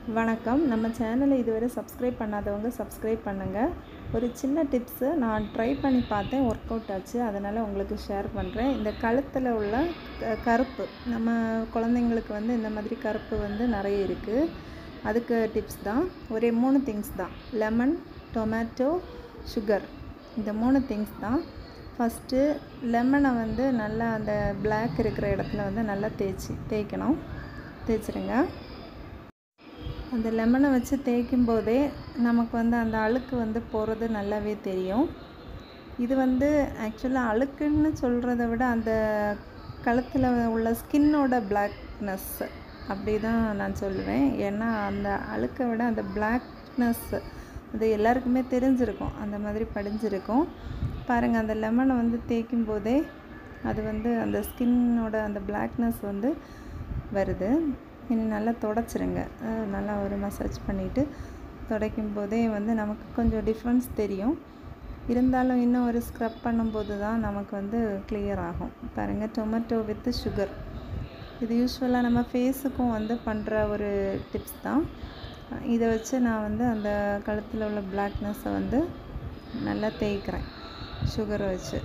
வணக்கம் நம்ம சேனலை இதுவரை சப்ஸ்கிரைப் பண்ணாதவங்க சப்ஸ்கிரைப் பண்ணுங்கள் ஒரு சின்ன டிப்ஸு நான் ட்ரை பண்ணி பார்த்தேன் ஒர்க் அவுட் ஆச்சு அதனால் உங்களுக்கு ஷேர் பண்ணுறேன் இந்த கழுத்தில் உள்ள க- கருப்பு நம்ம குழந்தைங்களுக்கு வந்து இந்த மாதிரி கருப்பு வந்து நிறைய இருக்குது அதுக்கு டிப்ஸ் தான் ஒரே மூணு திங்ஸ் தான் லெமன் டொமேட்டோ சுகர் இந்த மூணு திங்ஸ் தான் ஃபஸ்ட்டு லெமனை வந்து நல்லா அந்த பிளாக் இருக்கிற இடத்துல வந்து நல்லா தேய்ச்சி தேய்க்கணும் தேய்ச்சிருங்க அந்த லெமனை வச்சு தேய்க்கும் போதே நமக்கு வந்து அந்த அழுக்கு வந்து போகிறது நல்லாவே தெரியும் இது வந்து ஆக்சுவலாக அழுக்குன்னு சொல்கிறத விட அந்த கழுத்தில் உள்ள ஸ்கின்னோட பிளாக்னஸ் அப்படி தான் நான் சொல்லுவேன் ஏன்னா அந்த அழுக்கை விட அந்த பிளாக்னஸ் அது எல்லாருக்குமே தெரிஞ்சிருக்கும் அந்த மாதிரி படிஞ்சிருக்கும் பாருங்கள் அந்த லெமனை வந்து தேய்க்கும் போதே அது வந்து அந்த ஸ்கின்னோட அந்த பிளாக்னஸ் வந்து வருது இனி நல்லா தொடச்சிருங்க அஹ் நல்லா ஒரு மசாஜ் பண்ணிவிட்டு துடைக்கும் போதே வந்து நமக்கு கொஞ்சம் டிஃப்ரென்ஸ் தெரியும் இருந்தாலும் இன்னும் ஒரு ஸ்க்ரப் பண்ணும்போது தான் நமக்கு வந்து clear ஆகும் பாருங்கள் டொமேட்டோ வித் சுகர் இது யூஸ்வலாக நம்ம ஃபேஸுக்கும் வந்து பண்ணுற ஒரு டிப்ஸ் தான் இதை வச்சு நான் வந்து அந்த கழுத்தில் உள்ள பிளாக்னஸை வந்து நல்லா தேய்க்கிறேன் சுகரை வச்சு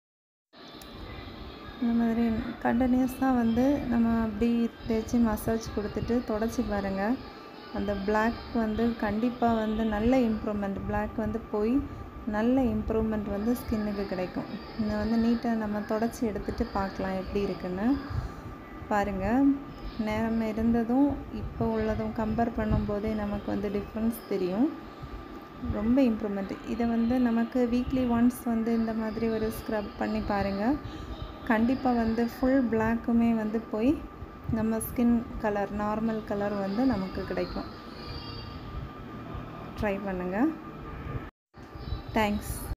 இந்த மாதிரி கண்டினியூஸாக வந்து நம்ம அப்படி தேய்ச்சி மசாஜ் கொடுத்துட்டு தொடச்சி பாருங்கள் அந்த Black வந்து கண்டிப்பாக வந்து நல்ல இம்ப்ரூவ்மெண்ட் Black வந்து போய் நல்ல இம்ப்ரூவ்மெண்ட் வந்து ஸ்கின்னுக்கு கிடைக்கும் இதை வந்து நீட்டாக நம்ம தொடச்சி எடுத்துகிட்டு பார்க்கலாம் எப்படி இருக்குன்னு பாருங்கள் நேரம் இருந்ததும் இப்போ உள்ளதும் கம்பேர் பண்ணும்போதே நமக்கு வந்து டிஃப்ரென்ஸ் தெரியும் ரொம்ப இம்ப்ரூவ்மெண்ட் இதை வந்து நமக்கு வீக்லி ஒன்ஸ் வந்து இந்த மாதிரி ஒரு ஸ்க்ரப் பண்ணி பாருங்கள் கண்டிப்பாக வந்து ஃபுல் பிளாக்குமே வந்து போய் நம்ம ஸ்கின் கலர் நார்மல் கலர் வந்து நமக்கு கிடைக்கும் ட்ரை பண்ணுங்கள் தேங்க்ஸ்